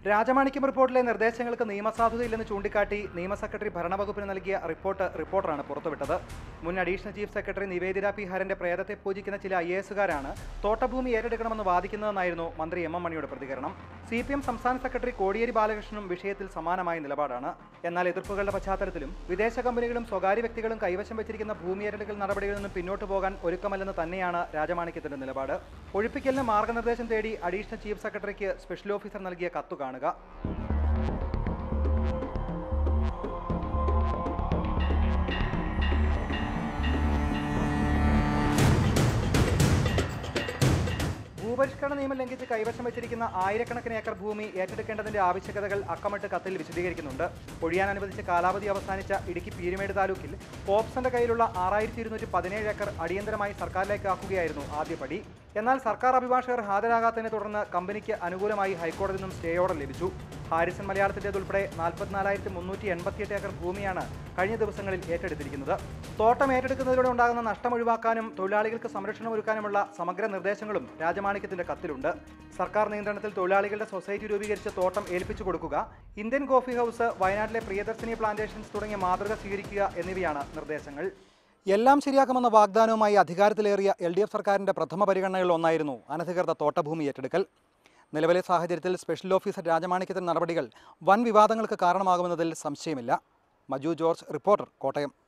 രാജമാണിക്യം റിപ്പോർട്ടിലെ നിർദ്ദേശങ്ങൾക്ക് നിയമസാധുതയില്ലെന്ന് ചൂണ്ടിക്കാട്ടി നിയമ സെക്രട്ടറി ഭരണവകുപ്പിന് നൽകിയ റിപ്പോർട്ട് റിപ്പോർട്ടറാണ് പുറത്തുവിട്ടത് മുൻ additional chief secretary Nivedita P ഹരന്റെ പ്രേതത്തെ പൂജിക്കുന്ന ചില ഐ എസുകാരാണ് തോട്ടഭൂമി ഏറ്റെടുക്കണമെന്ന് വാദിക്കുന്നതെന്നായിരുന്നു മന്ത്രി എം എം മണിയുടെ പ്രതികരണം സി പി എം സംസ്ഥാന സെക്രട്ടറി കോടിയേരി ബാലകൃഷ്ണനും വിഷയത്തിൽ സമാനമായ നിലപാടാണ് എന്നാൽ എതിർപ്പുകളുടെ പശ്ചാത്തലത്തിലും വിദേശ കമ്പനികളും സ്വകാര്യ വ്യക്തികളും കൈവശം വെച്ചിരിക്കുന്ന ഭൂമി ഏറ്റെടുക്കൽ നടപടികളിൽ നിന്നും പിന്നോട്ട് പോകാൻ ഒരുക്കമല്ലെന്ന് തന്നെയാണ് രാജമാണിക്യത്തിന്റെ നിലപാട് ഒഴിപ്പിക്കലിന് മാർഗനിർദ്ദേശം തേടി അഡീഷണൽ ചീഫ് സെക്രട്ടറിക്ക് സ്പെഷ്യൽ ഓഫീസർ നൽകിയ കത്ത് കാണുക ഭൂപരിഷ്കരണ നിയമം ലംഘിച്ച് കൈവശം വെച്ചിരിക്കുന്ന ആയിരക്കണക്കിന് ഏക്കർ ഭൂമി ഏറ്റെടുക്കേണ്ടതിന്റെ ആവശ്യകതകൾ അക്കമിട്ട് കത്തിൽ വിശദീകരിക്കുന്നുണ്ട് ഒഴിയാൻ അനുവദിച്ച കാലാവധി അവസാനിച്ച ഇടുക്കി പീരുമേട് താലൂക്കിൽ പോപ്സന്റെ കയ്യിലുള്ള ആറായിരത്തി ഇരുന്നൂറ്റി പതിനേഴ് ഏക്കർ അടിയന്തരമായി സർക്കാരിലേക്ക് ആക്കുകയായിരുന്നു ആദ്യപടി എന്നാൽ സർക്കാർ അഭിഭാഷകർ ഹാജരാകാത്തതിനെ തുടർന്ന് കമ്പനിക്ക് അനുകൂലമായി ഹൈക്കോടതിയിൽ നിന്നും സ്റ്റേ ഓർഡർ ലഭിച്ചു ഹാരിസൺ മലയാളത്തിൻ്റെതുൾപ്പെടെ നാൽപ്പത്തിനാലായിരത്തി മുന്നൂറ്റി എൺപത്തിയെട്ട് ഏക്കർ ഭൂമിയാണ് കഴിഞ്ഞ ദിവസങ്ങളിൽ ഏറ്റെടുത്തിരിക്കുന്നത് തോട്ടം ഏറ്റെടുക്കുന്നതിലൂടെ ഉണ്ടാകുന്ന നഷ്ടം ഒഴിവാക്കാനും തൊഴിലാളികൾക്ക് സംരക്ഷണം ഒരുക്കാനുമുള്ള സമഗ്ര നിർദ്ദേശങ്ങളും രാജമാണിക്യത്തിന്റെ കത്തിലുണ്ട് സർക്കാർ നിയന്ത്രണത്തിൽ തൊഴിലാളികളുടെ സൊസൈറ്റി രൂപീകരിച്ച് തോട്ടം ഏൽപ്പിച്ചു കൊടുക്കുക ഇന്ത്യൻ കോഫി ഹൗസ് വയനാട്ടിലെ പ്രിയദർശിനി പ്ലാന്റേഷൻസ് തുടങ്ങിയ മാതൃക സ്വീകരിക്കുക എന്നിവയാണ് നിർദ്ദേശങ്ങൾ എല്ലാം ശരിയാക്കുമെന്ന വാഗ്ദാനവുമായി അധികാരത്തിലേറിയ എൽ ഡി എഫ് സർക്കാരിന്റെ പ്രഥമ പരിഗണനകളിൽ ഒന്നായിരുന്നു അനധികൃത തോട്ടഭൂമി ഏറ്റെടുക്കൽ നിലവിലെ സാഹചര്യത്തിൽ സ്പെഷ്യൽ ഓഫീസർ രാജമാണിക്യത്തിന്റെ നടപടികൾ വൻ വിവാദങ്ങൾക്ക് കാരണമാകുമെന്നതിൽ സംശയമില്ല മജു ജോർജ് റിപ്പോർട്ടർ കോട്ടയം